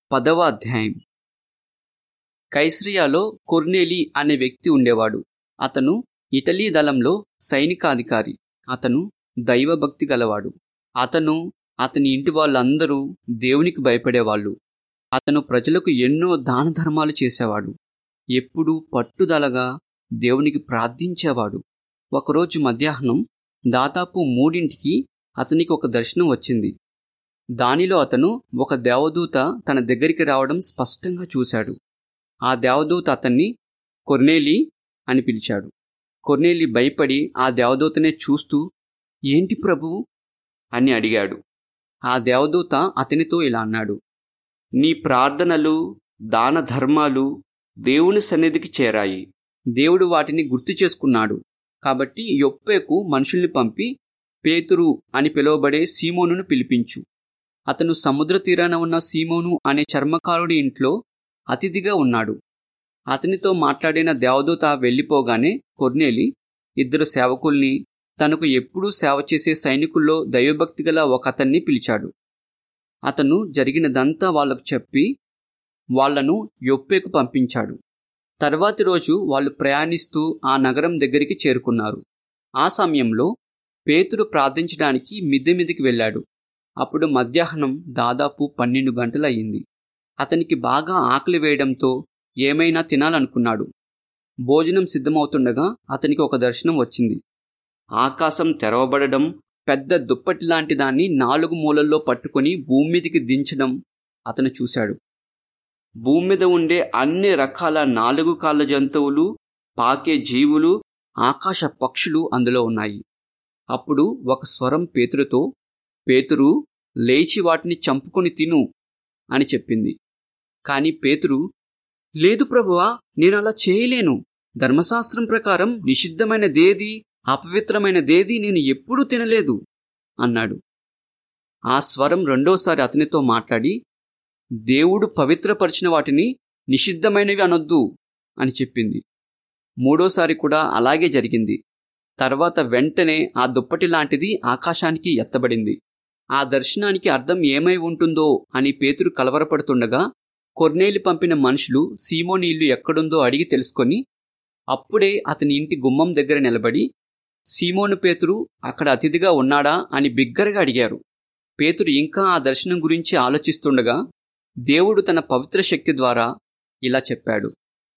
పదవ అధ్యాయం కైసరియాలో కొర్నేలి అనే వ్యక్తి ఉండేవాడు అతను ఇటలీ దళంలో సైనికాధికారి అతను దైవభక్తి గలవాడు అతను అతని ఇంటి వాళ్ళందరూ దేవునికి భయపడేవాళ్ళు అతను ప్రజలకు ఎన్నో దాన ధర్మాలు చేసేవాడు ఎప్పుడూ పట్టుదలగా దేవునికి ప్రార్థించేవాడు ఒకరోజు మధ్యాహ్నం దాదాపు మూడింటికి అతనికి ఒక దర్శనం వచ్చింది దానిలో అతను ఒక దేవదూత తన దగ్గరికి రావడం స్పష్టంగా చూశాడు ఆ దేవదూత అతన్ని కొర్నేలి అని పిలిచాడు కొర్నేలి భయపడి ఆ దేవదూతనే చూస్తూ ఏంటి ప్రభు అని అడిగాడు ఆ దేవదూత అతనితో ఇలా అన్నాడు నీ ప్రార్థనలు దాన ధర్మాలు దేవుని సన్నిధికి చేరాయి దేవుడు వాటిని గుర్తు చేసుకున్నాడు కాబట్టి యొప్పేకు మనుషుల్ని పంపి పేతురు అని పిలువబడే సీమోనును పిలిపించు అతను సముద్ర తీరాన ఉన్న సీమోను అనే చర్మకారుడి ఇంట్లో అతిథిగా ఉన్నాడు అతనితో మాట్లాడిన దేవదూత వెళ్ళిపోగానే కొర్నేలి ఇద్దరు సేవకుల్ని తనకు ఎప్పుడూ సేవ చేసే సైనికుల్లో దైవభక్తి గల ఒక అతన్ని పిలిచాడు అతను జరిగినదంతా వాళ్లకు చెప్పి వాళ్లను యొప్పేకు పంపించాడు తర్వాతి రోజు వాళ్ళు ప్రయాణిస్తూ ఆ నగరం దగ్గరికి చేరుకున్నారు ఆ సమయంలో పేతురు ప్రార్థించడానికి మిద్దె మీదికి వెళ్ళాడు అప్పుడు మధ్యాహ్నం దాదాపు పన్నెండు గంటలయ్యింది అతనికి బాగా ఆకలి వేయడంతో ఏమైనా తినాలనుకున్నాడు భోజనం సిద్ధమవుతుండగా అతనికి ఒక దర్శనం వచ్చింది ఆకాశం తెరవబడడం పెద్ద దుప్పటి లాంటి దాన్ని నాలుగు మూలల్లో పట్టుకొని భూమి మీదికి దించడం అతను చూశాడు భూమి మీద ఉండే అన్ని రకాల నాలుగు కాళ్ళ జంతువులు పాకే జీవులు ఆకాశ పక్షులు అందులో ఉన్నాయి అప్పుడు ఒక స్వరం పేతురుతో పేతురు లేచి వాటిని చంపుకొని తిను అని చెప్పింది కాని పేతురు లేదు ప్రభువా నేను అలా చేయలేను ధర్మశాస్త్రం ప్రకారం నిషిద్ధమైన దేది అపవిత్రమైన దేది నేను ఎప్పుడూ తినలేదు అన్నాడు ఆ స్వరం రెండోసారి అతనితో మాట్లాడి దేవుడు పవిత్రపరిచిన వాటిని నిషిద్ధమైనవి అనొద్దు అని చెప్పింది మూడోసారి కూడా అలాగే జరిగింది తర్వాత వెంటనే ఆ దుప్పటి లాంటిది ఆకాశానికి ఎత్తబడింది ఆ దర్శనానికి అర్థం ఏమై ఉంటుందో అని పేతురు కలవరపడుతుండగా కొర్నేలి పంపిన మనుషులు సీమోని ఇల్లు ఎక్కడుందో అడిగి తెలుసుకొని అప్పుడే అతని ఇంటి గుమ్మం దగ్గర నిలబడి సీమోను పేతురు అక్కడ అతిథిగా ఉన్నాడా అని బిగ్గరగా అడిగారు పేతురు ఇంకా ఆ దర్శనం గురించి ఆలోచిస్తుండగా దేవుడు తన పవిత్ర శక్తి ద్వారా ఇలా చెప్పాడు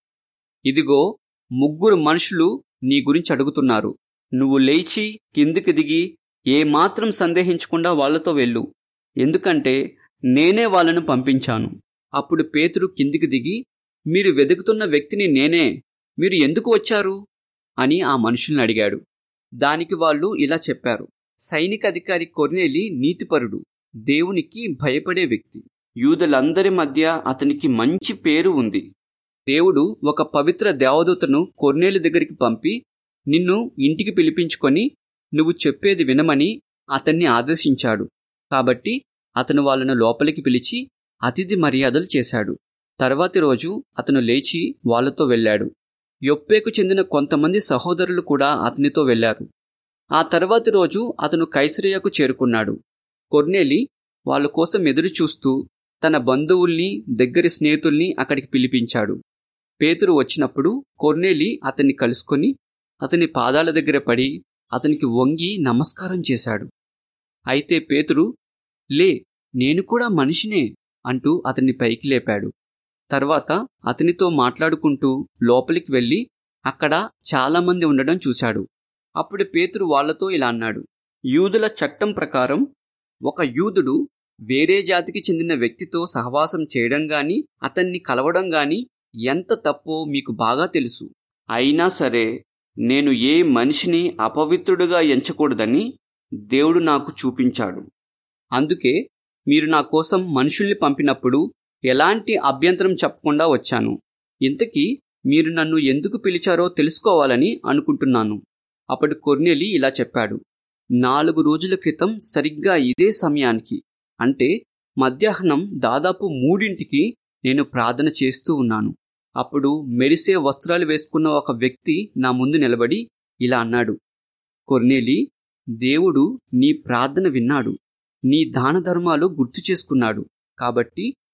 ఇదిగో ముగ్గురు మనుషులు నీ గురించి అడుగుతున్నారు నువ్వు లేచి కిందికి దిగి ఏమాత్రం సందేహించకుండా వాళ్లతో వెళ్ళు ఎందుకంటే నేనే వాళ్ళను పంపించాను అప్పుడు పేతురు కిందికి దిగి మీరు వెతుకుతున్న వ్యక్తిని నేనే మీరు ఎందుకు వచ్చారు అని ఆ మనుషుల్ని అడిగాడు దానికి వాళ్ళు ఇలా చెప్పారు సైనిక అధికారి కొర్నేలి నీతిపరుడు దేవునికి భయపడే వ్యక్తి యూదులందరి మధ్య అతనికి మంచి పేరు ఉంది దేవుడు ఒక పవిత్ర దేవదూతను కొర్నేలి దగ్గరికి పంపి నిన్ను ఇంటికి పిలిపించుకొని నువ్వు చెప్పేది వినమని అతన్ని ఆదేశించాడు కాబట్టి అతను వాళ్ళను లోపలికి పిలిచి అతిథి మర్యాదలు చేశాడు తర్వాతి రోజు అతను లేచి వాళ్లతో వెళ్ళాడు యొప్పేకు చెందిన కొంతమంది సహోదరులు కూడా అతనితో వెళ్లారు ఆ తర్వాతి రోజు అతను కైసరియకు చేరుకున్నాడు కొర్నేలి వాళ్ళ కోసం ఎదురు చూస్తూ తన బంధువుల్ని దగ్గరి స్నేహితుల్ని అక్కడికి పిలిపించాడు పేతురు వచ్చినప్పుడు కొర్నేలి అతన్ని కలుసుకొని అతని పాదాల దగ్గర పడి అతనికి వంగి నమస్కారం చేశాడు అయితే పేతురు లే నేను కూడా మనిషినే అంటూ అతన్ని పైకి లేపాడు తర్వాత అతనితో మాట్లాడుకుంటూ లోపలికి వెళ్ళి అక్కడ చాలామంది ఉండడం చూశాడు అప్పుడు పేతురు వాళ్లతో ఇలా అన్నాడు యూదుల చట్టం ప్రకారం ఒక యూదుడు వేరే జాతికి చెందిన వ్యక్తితో సహవాసం చేయడం గాని అతన్ని కలవడం గాని ఎంత తప్పో మీకు బాగా తెలుసు అయినా సరే నేను ఏ మనిషిని అపవిత్రుడుగా ఎంచకూడదని దేవుడు నాకు చూపించాడు అందుకే మీరు నా కోసం మనుషుల్ని పంపినప్పుడు ఎలాంటి అభ్యంతరం చెప్పకుండా వచ్చాను ఇంతకీ మీరు నన్ను ఎందుకు పిలిచారో తెలుసుకోవాలని అనుకుంటున్నాను అప్పుడు కొర్నేలి ఇలా చెప్పాడు నాలుగు రోజుల క్రితం సరిగ్గా ఇదే సమయానికి అంటే మధ్యాహ్నం దాదాపు మూడింటికి నేను ప్రార్థన చేస్తూ ఉన్నాను అప్పుడు మెరిసే వస్త్రాలు వేసుకున్న ఒక వ్యక్తి నా ముందు నిలబడి ఇలా అన్నాడు కొర్నేలి దేవుడు నీ ప్రార్థన విన్నాడు నీ దాన ధర్మాలు గుర్తు చేసుకున్నాడు కాబట్టి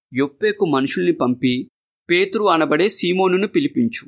యొప్పేకు మనుషుల్ని పంపి పేతురు అనబడే సీమోనును పిలిపించు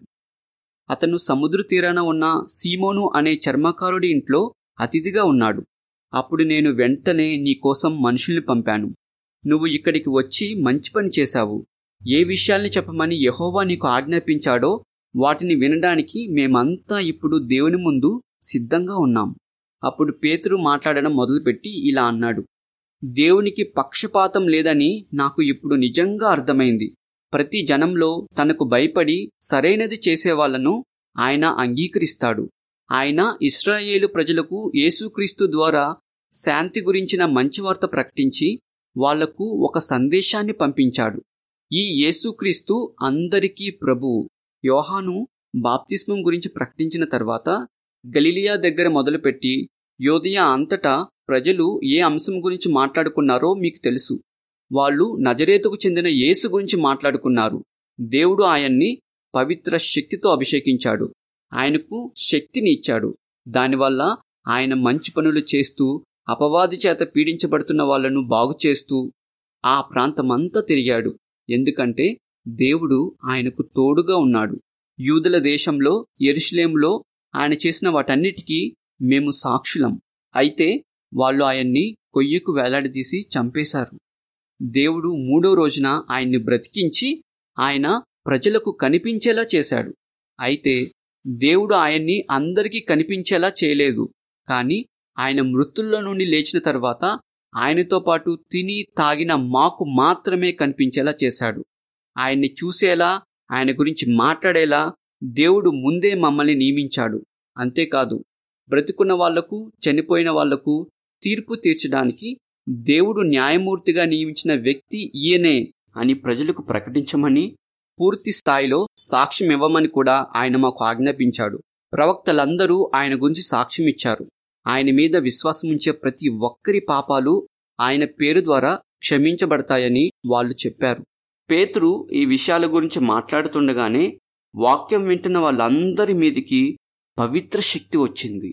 అతను సముద్ర తీరాన ఉన్న సీమోను అనే చర్మకారుడి ఇంట్లో అతిథిగా ఉన్నాడు అప్పుడు నేను వెంటనే నీకోసం మనుషుల్ని పంపాను నువ్వు ఇక్కడికి వచ్చి మంచి పని చేశావు ఏ విషయాల్ని చెప్పమని యహోవా నీకు ఆజ్ఞాపించాడో వాటిని వినడానికి మేమంతా ఇప్పుడు దేవుని ముందు సిద్ధంగా ఉన్నాం అప్పుడు పేతురు మాట్లాడడం మొదలుపెట్టి ఇలా అన్నాడు దేవునికి పక్షపాతం లేదని నాకు ఇప్పుడు నిజంగా అర్థమైంది ప్రతి జనంలో తనకు భయపడి సరైనది చేసేవాళ్లను ఆయన అంగీకరిస్తాడు ఆయన ఇస్రాయేలు ప్రజలకు యేసుక్రీస్తు ద్వారా శాంతి గురించిన మంచి వార్త ప్రకటించి వాళ్లకు ఒక సందేశాన్ని పంపించాడు ఈ యేసుక్రీస్తు అందరికీ ప్రభువు యోహాను బాప్తిస్మం గురించి ప్రకటించిన తర్వాత గలిలియా దగ్గర మొదలుపెట్టి యోదయ అంతటా ప్రజలు ఏ అంశం గురించి మాట్లాడుకున్నారో మీకు తెలుసు వాళ్ళు నజరేతుకు చెందిన యేసు గురించి మాట్లాడుకున్నారు దేవుడు ఆయన్ని పవిత్ర శక్తితో అభిషేకించాడు ఆయనకు శక్తిని ఇచ్చాడు దానివల్ల ఆయన మంచి పనులు చేస్తూ అపవాది చేత పీడించబడుతున్న వాళ్లను బాగు చేస్తూ ఆ ప్రాంతమంతా తిరిగాడు ఎందుకంటే దేవుడు ఆయనకు తోడుగా ఉన్నాడు యూదుల దేశంలో ఎరుషులేంలో ఆయన చేసిన వాటన్నిటికీ మేము సాక్షులం అయితే వాళ్ళు ఆయన్ని కొయ్యకు వేలాడదీసి చంపేశారు దేవుడు మూడో రోజున ఆయన్ని బ్రతికించి ఆయన ప్రజలకు కనిపించేలా చేశాడు అయితే దేవుడు ఆయన్ని అందరికీ కనిపించేలా చేయలేదు కానీ ఆయన మృతుల్లో నుండి లేచిన తర్వాత ఆయనతో పాటు తిని తాగిన మాకు మాత్రమే కనిపించేలా చేశాడు ఆయన్ని చూసేలా ఆయన గురించి మాట్లాడేలా దేవుడు ముందే మమ్మల్ని నియమించాడు అంతేకాదు బ్రతికున్న వాళ్లకు చనిపోయిన వాళ్లకు తీర్పు తీర్చడానికి దేవుడు న్యాయమూర్తిగా నియమించిన వ్యక్తి ఈయనే అని ప్రజలకు ప్రకటించమని పూర్తి స్థాయిలో సాక్ష్యం ఇవ్వమని కూడా ఆయన మాకు ఆజ్ఞాపించాడు ప్రవక్తలందరూ ఆయన గురించి సాక్ష్యం ఇచ్చారు ఆయన మీద విశ్వాసం ఉంచే ప్రతి ఒక్కరి పాపాలు ఆయన పేరు ద్వారా క్షమించబడతాయని వాళ్ళు చెప్పారు పేతురు ఈ విషయాల గురించి మాట్లాడుతుండగానే వాక్యం వింటున్న వాళ్ళందరి మీదికి పవిత్ర శక్తి వచ్చింది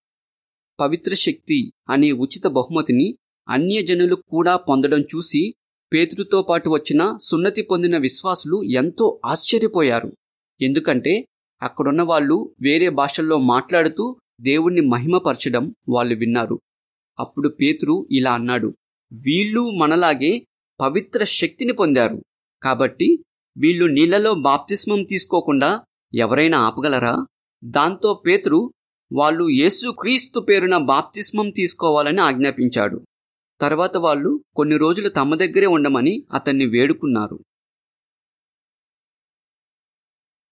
పవిత్ర శక్తి అనే ఉచిత బహుమతిని అన్యజనులు కూడా పొందడం చూసి పేతురుతో పాటు వచ్చిన సున్నతి పొందిన విశ్వాసులు ఎంతో ఆశ్చర్యపోయారు ఎందుకంటే అక్కడున్న వాళ్ళు వేరే భాషల్లో మాట్లాడుతూ దేవుణ్ణి మహిమపరచడం వాళ్ళు విన్నారు అప్పుడు పేతురు ఇలా అన్నాడు వీళ్ళు మనలాగే పవిత్ర శక్తిని పొందారు కాబట్టి వీళ్ళు నీళ్లలో బాప్తిస్మం తీసుకోకుండా ఎవరైనా ఆపగలరా దాంతో పేతురు వాళ్ళు యేసు క్రీస్తు పేరున బాప్తిస్మం తీసుకోవాలని ఆజ్ఞాపించాడు తర్వాత వాళ్ళు కొన్ని రోజులు తమ దగ్గరే ఉండమని అతన్ని వేడుకున్నారు